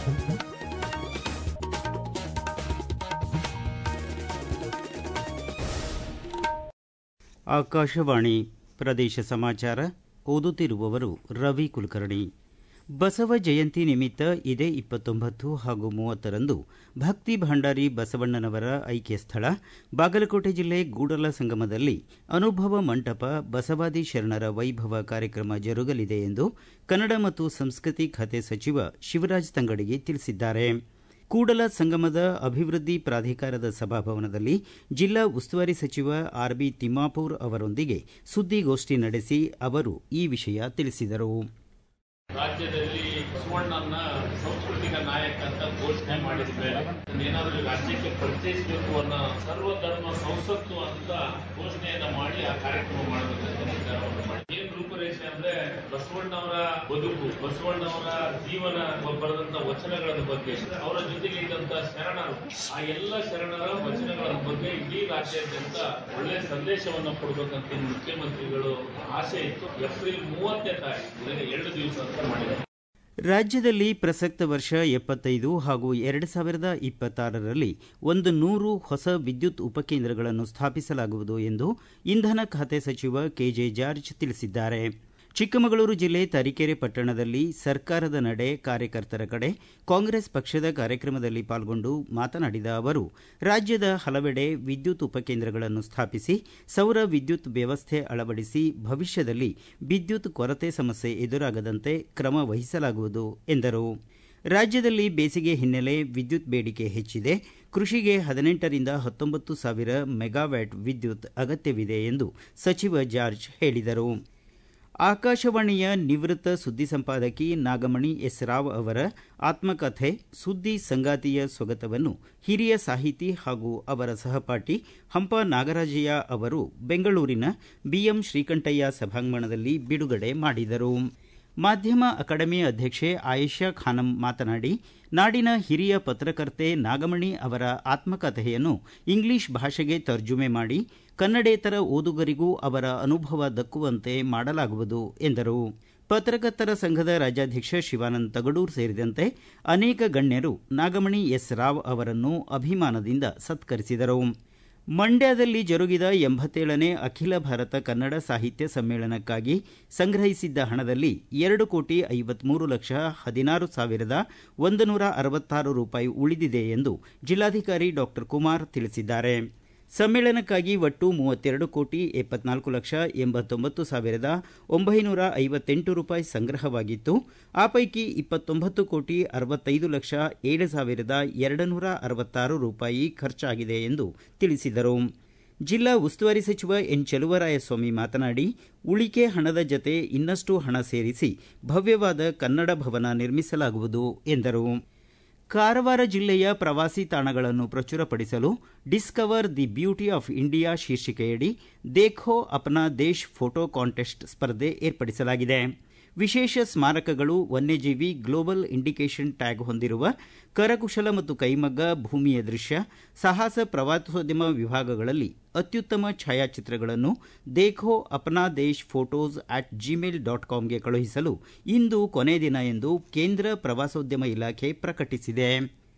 ಆಕಾಶವಾಣಿ ಪ್ರದೇಶ ಸಮಾಚಾರ ಓದುತ್ತಿರುವವರು ರವಿ ಕುಲಕರ್ಣಿ ಬಸವ ಜಯಂತಿ ನಿಮಿತ್ತ ಇದೇ ಇಪ್ಪತ್ತೊಂಬತ್ತು ಹಾಗೂ ಮೂವತ್ತರಂದು ಭಕ್ತಿ ಭಂಡಾರಿ ಬಸವಣ್ಣನವರ ಐಕ್ಯ ಸ್ಥಳ ಬಾಗಲಕೋಟೆ ಜಿಲ್ಲೆ ಗೂಡಲ ಸಂಗಮದಲ್ಲಿ ಅನುಭವ ಮಂಟಪ ಬಸವಾದಿ ಶರಣರ ವೈಭವ ಕಾರ್ಯಕ್ರಮ ಜರುಗಲಿದೆ ಎಂದು ಕನ್ನಡ ಮತ್ತು ಸಂಸ್ಕೃತಿ ಖಾತೆ ಸಚಿವ ಶಿವರಾಜ್ ತಂಗಡಿಗೆ ತಿಳಿಸಿದ್ದಾರೆ ಕೂಡಲ ಸಂಗಮದ ಅಭಿವೃದ್ಧಿ ಪ್ರಾಧಿಕಾರದ ಸಭಾಭವನದಲ್ಲಿ ಜಿಲ್ಲಾ ಉಸ್ತುವಾರಿ ಸಚಿವ ಆರ್ ಬಿ ತಿಮ್ಮಾಪೂರ್ ಅವರೊಂದಿಗೆ ಸುದ್ದಿಗೋಷ್ಠಿ ನಡೆಸಿ ಅವರು ಈ ವಿಷಯ ತಿಳಿಸಿದರು ರಾಜ್ಯದಲ್ಲಿ ಬಸವಣ್ಣನ ಸಾಂಸ್ಕೃತಿಕ ನಾಯಕ ಅಂತ ಘೋಷಣೆ ಮಾಡಿದ್ರೆ ಏನಾದರೂ ರಾಜ್ಯಕ್ಕೆ ಪರಿಚಯಿಸಬೇಕು ಅನ್ನೋ ಸರ್ವಧರ್ಮ ಸಂಸತ್ತು ಅಂತ ಘೋಷಣೆಯನ್ನ ಮಾಡಿ ಆ ಕಾರ್ಯಕ್ರಮ ಮಾಡಬೇಕಂತ ನಿರ್ಧಾರವನ್ನು ಮಾಡಿ ಏನ್ ರೂಪರೇಷೆ ಅಂದ್ರೆ ಬಸವಣ್ಣವರ ಬದುಕು ಬಸವಣ್ಣವರ ಜೀವನ ಬರೆದಂತ ವಚನಗಳ ಬಗ್ಗೆ ಅವರ ಜೊತೆಗೆ ಇದ್ದಂತ ಶರಣರು ಆ ಎಲ್ಲ ಶರಣರ ವಚನಗಳ ಬಗ್ಗೆ ಇಡೀ ರಾಜ್ಯಾದ್ಯಂತ ಒಳ್ಳೆ ಸಂದೇಶವನ್ನ ಕೊಡಬೇಕಂತ ಮುಖ್ಯಮಂತ್ರಿಗಳು ಆಸೆ ಇತ್ತು ಏಪ್ರಿಲ್ ಮೂವತ್ತನೇ ತಾರೀಕು ಇದನ್ನ ಎರಡು ದಿವಸ ಅಂತ ಮಾಡಿದ್ದಾರೆ ರಾಜ್ಯದಲ್ಲಿ ಪ್ರಸಕ್ತ ವರ್ಷ ಎಪ್ಪತ್ತೈದು ಹಾಗೂ ಎರಡು ಸಾವಿರದ ಇಪ್ಪತ್ತಾರರಲ್ಲಿ ಒಂದು ನೂರು ಹೊಸ ವಿದ್ಯುತ್ ಉಪಕೇಂದ್ರಗಳನ್ನು ಸ್ಥಾಪಿಸಲಾಗುವುದು ಎಂದು ಇಂಧನ ಖಾತೆ ಸಚಿವ ಕೆಜೆ ಜಾರ್ಜ್ ತಿಳಿಸಿದ್ದಾರೆ ಚಿಕ್ಕಮಗಳೂರು ಜಿಲ್ಲೆ ತರೀಕೆರೆ ಪಟ್ಟಣದಲ್ಲಿ ಸರ್ಕಾರದ ನಡೆ ಕಾರ್ಯಕರ್ತರ ಕಡೆ ಕಾಂಗ್ರೆಸ್ ಪಕ್ಷದ ಕಾರ್ಯಕ್ರಮದಲ್ಲಿ ಪಾಲ್ಗೊಂಡು ಮಾತನಾಡಿದ ಅವರು ರಾಜ್ಯದ ಹಲವೆಡೆ ವಿದ್ಯುತ್ ಉಪಕೇಂದ್ರಗಳನ್ನು ಸ್ಥಾಪಿಸಿ ಸೌರ ವಿದ್ಯುತ್ ವ್ಯವಸ್ಥೆ ಅಳವಡಿಸಿ ಭವಿಷ್ಯದಲ್ಲಿ ವಿದ್ಯುತ್ ಕೊರತೆ ಸಮಸ್ಯೆ ಎದುರಾಗದಂತೆ ಕ್ರಮ ವಹಿಸಲಾಗುವುದು ಎಂದರು ರಾಜ್ಯದಲ್ಲಿ ಬೇಸಿಗೆ ಹಿನ್ನೆಲೆ ವಿದ್ಯುತ್ ಬೇಡಿಕೆ ಹೆಚ್ಚಿದೆ ಕೃಷಿಗೆ ಹದಿನೆಂಟರಿಂದ ಹತ್ತೊಂಬತ್ತು ಸಾವಿರ ಮೆಗಾವ್ಯಾಟ್ ವಿದ್ಯುತ್ ಅಗತ್ಯವಿದೆ ಎಂದು ಸಚಿವ ಜಾರ್ಜ್ ಹೇಳಿದರು ಆಕಾಶವಾಣಿಯ ನಿವೃತ್ತ ಸುದ್ದಿ ಸಂಪಾದಕಿ ನಾಗಮಣಿ ಎಸ್ ರಾವ್ ಅವರ ಆತ್ಮಕಥೆ ಸುದ್ದಿ ಸಂಗಾತಿಯ ಸೊಗತವನ್ನು ಹಿರಿಯ ಸಾಹಿತಿ ಹಾಗೂ ಅವರ ಸಹಪಾಠಿ ಹಂಪ ನಾಗರಾಜಯ್ಯ ಅವರು ಬೆಂಗಳೂರಿನ ಬಿಎಂ ಶ್ರೀಕಂಠಯ್ಯ ಸಭಾಂಗಣದಲ್ಲಿ ಬಿಡುಗಡೆ ಮಾಡಿದರು ಮಾಧ್ಯಮ ಅಕಾಡೆಮಿ ಅಧ್ಯಕ್ಷೆ ಆಯೇಷಾ ಖಾನಂ ಮಾತನಾಡಿ ನಾಡಿನ ಹಿರಿಯ ಪತ್ರಕರ್ತೆ ನಾಗಮಣಿ ಅವರ ಆತ್ಮಕಥೆಯನ್ನು ಇಂಗ್ಲಿಷ್ ಭಾಷೆಗೆ ತರ್ಜುಮೆ ಮಾಡಿ ಕನ್ನಡೇತರ ಓದುಗರಿಗೂ ಅವರ ಅನುಭವ ದಕ್ಕುವಂತೆ ಮಾಡಲಾಗುವುದು ಎಂದರು ಪತ್ರಕರ್ತರ ಸಂಘದ ರಾಜ್ಯಾಧ್ಯಕ್ಷ ಶಿವಾನಂದ ತಗಡೂರ್ ಸೇರಿದಂತೆ ಅನೇಕ ಗಣ್ಯರು ನಾಗಮಣಿ ಎಸ್ ರಾವ್ ಅವರನ್ನು ಅಭಿಮಾನದಿಂದ ಸತ್ಕರಿಸಿದರು ಮಂಡ್ಯದಲ್ಲಿ ಜರುಗಿದ ಎಂಬತ್ತೇಳನೇ ಅಖಿಲ ಭಾರತ ಕನ್ನಡ ಸಾಹಿತ್ಯ ಸಮ್ಮೇಳನಕ್ಕಾಗಿ ಸಂಗ್ರಹಿಸಿದ್ದ ಹಣದಲ್ಲಿ ಎರಡು ಕೋಟಿ ಐವತ್ಮೂರು ಲಕ್ಷ ಹದಿನಾರು ಸಾವಿರದ ಒಂದು ನೂರ ಅರವತ್ತಾರು ರೂಪಾಯಿ ಉಳಿದಿದೆ ಎಂದು ಜಿಲ್ಲಾಧಿಕಾರಿ ಡಾಕ್ಟರ್ ಕುಮಾರ್ ತಿಳಿಸಿದ್ದಾರೆ ಸಮ್ಮೇಳನಕ್ಕಾಗಿ ಒಟ್ಟು ಮೂವತ್ತೆರಡು ಕೋಟಿ ಎಪ್ಪತ್ನಾಲ್ಕು ಲಕ್ಷ ಎಂಬತ್ತೊಂಬತ್ತು ಸಾವಿರದ ಒಂಬೈನೂರ ಐವತ್ತೆಂಟು ರೂಪಾಯಿ ಸಂಗ್ರಹವಾಗಿತ್ತು ಆ ಪೈಕಿ ಇಪ್ಪತ್ತೊಂಬತ್ತು ಕೋಟಿ ಅರವತ್ತೈದು ಲಕ್ಷ ಏಳು ಸಾವಿರದ ಎರಡು ನೂರ ಅರವತ್ತಾರು ರೂಪಾಯಿ ಖರ್ಚಾಗಿದೆ ಎಂದು ತಿಳಿಸಿದರು ಜಿಲ್ಲಾ ಉಸ್ತುವಾರಿ ಸಚಿವ ಎನ್ ಚಲುವರಾಯಸ್ವಾಮಿ ಮಾತನಾಡಿ ಉಳಿಕೆ ಹಣದ ಜತೆ ಇನ್ನಷ್ಟು ಹಣ ಸೇರಿಸಿ ಭವ್ಯವಾದ ಕನ್ನಡ ಭವನ ನಿರ್ಮಿಸಲಾಗುವುದು ಎಂದರು ಕಾರವಾರ ಜಿಲ್ಲೆಯ ಪ್ರವಾಸಿ ತಾಣಗಳನ್ನು ಪ್ರಚುರಪಡಿಸಲು discover the beauty of India ಶೀರ್ಷಿಕೆಯಡಿ ದೇಖೋ ಅಪ್ನಾ ದೇಶ್ ಫೋಟೋ ಕಾಂಟೆಸ್ಟ್ ಸ್ಪರ್ಧೆ ಏರ್ಪಡಿಸಲಾಗಿದೆ ವಿಶೇಷ ಸ್ಮಾರಕಗಳು ವನ್ಯಜೀವಿ ಗ್ಲೋಬಲ್ ಇಂಡಿಕೇಶನ್ ಟ್ಯಾಗ್ ಹೊಂದಿರುವ ಕರಕುಶಲ ಮತ್ತು ಕೈಮಗ್ಗ ಭೂಮಿಯ ದೃಶ್ಯ ಸಾಹಸ ಪ್ರವಾಸೋದ್ಯಮ ವಿಭಾಗಗಳಲ್ಲಿ ಅತ್ಯುತ್ತಮ ಛಾಯಾಚಿತ್ರಗಳನ್ನು Dekho Apna Desh photos at Gmail dot ಕಾಮ್ಗೆ ಕಳುಹಿಸಲು ಇಂದು ಕೊನೆ ದಿನ ಎಂದು ಕೇಂದ್ರ ಪ್ರವಾಸೋದ್ಯಮ ಇಲಾಖೆ ಪ್ರಕಟಿಸಿದೆ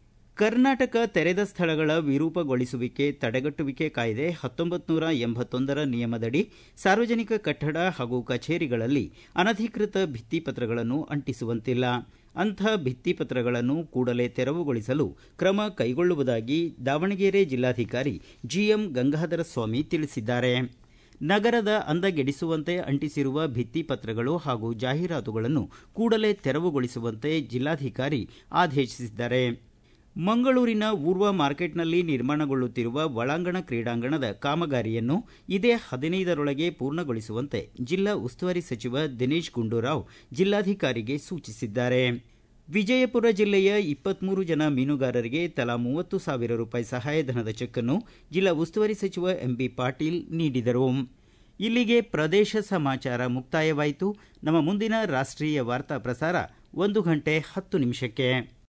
ಕರ್ನಾಟಕ ತೆರೆದ ಸ್ಥಳಗಳ ವಿರೂಪಗೊಳಿಸುವಿಕೆ ತಡೆಗಟ್ಟುವಿಕೆ ಕಾಯ್ದೆ ಹತ್ತೊಂಬತ್ತು ನೂರ ಎಂಬತ್ತೊಂದರ ನಿಯಮದಡಿ ಸಾರ್ವಜನಿಕ ಕಟ್ಟಡ ಹಾಗೂ ಕಚೇರಿಗಳಲ್ಲಿ ಅನಧಿಕೃತ ಭಿತ್ತಿಪತ್ರಗಳನ್ನು ಅಂಟಿಸುವಂತಿಲ್ಲ ಅಂಥ ಭಿತ್ತಿಪತ್ರಗಳನ್ನು ಕೂಡಲೇ ತೆರವುಗೊಳಿಸಲು ಕ್ರಮ ಕೈಗೊಳ್ಳುವುದಾಗಿ ದಾವಣಗೆರೆ ಜಿಲ್ಲಾಧಿಕಾರಿ ಜಿಎಂ ಗಂಗಾಧರ ಸ್ವಾಮಿ ತಿಳಿಸಿದ್ದಾರೆ ನಗರದ ಅಂದಗೆಡಿಸುವಂತೆ ಅಂಟಿಸಿರುವ ಭಿತ್ತಿಪತ್ರಗಳು ಹಾಗೂ ಜಾಹೀರಾತುಗಳನ್ನು ಕೂಡಲೇ ತೆರವುಗೊಳಿಸುವಂತೆ ಜಿಲ್ಲಾಧಿಕಾರಿ ಆದೇಶಿಸಿದ್ದಾರೆ ಮಂಗಳೂರಿನ ಊರ್ವ ಮಾರ್ಕೆಟ್ನಲ್ಲಿ ನಿರ್ಮಾಣಗೊಳ್ಳುತ್ತಿರುವ ಒಳಾಂಗಣ ಕ್ರೀಡಾಂಗಣದ ಕಾಮಗಾರಿಯನ್ನು ಇದೇ ಹದಿನೈದರೊಳಗೆ ಪೂರ್ಣಗೊಳಿಸುವಂತೆ ಜಿಲ್ಲಾ ಉಸ್ತುವಾರಿ ಸಚಿವ ದಿನೇಶ್ ಗುಂಡೂರಾವ್ ಜಿಲ್ಲಾಧಿಕಾರಿಗೆ ಸೂಚಿಸಿದ್ದಾರೆ ವಿಜಯಪುರ ಜಿಲ್ಲೆಯ ಇಪ್ಪತ್ಮೂರು ಜನ ಮೀನುಗಾರರಿಗೆ ತಲಾ ಮೂವತ್ತು ಸಾವಿರ ರೂಪಾಯಿ ಸಹಾಯಧನದ ಚೆಕ್ನ್ನು ಜಿಲ್ಲಾ ಉಸ್ತುವಾರಿ ಸಚಿವ ಎಂಬಿ ಪಾಟೀಲ್ ನೀಡಿದರು ಇಲ್ಲಿಗೆ ಪ್ರದೇಶ ಸಮಾಚಾರ ಮುಕ್ತಾಯವಾಯಿತು ನಮ್ಮ ಮುಂದಿನ ರಾಷ್ಟ್ರೀಯ ವಾರ್ತಾ ಪ್ರಸಾರ ಒಂದು ಗಂಟೆ ಹತ್ತು ನಿಮಿಷಕ್ಕೆ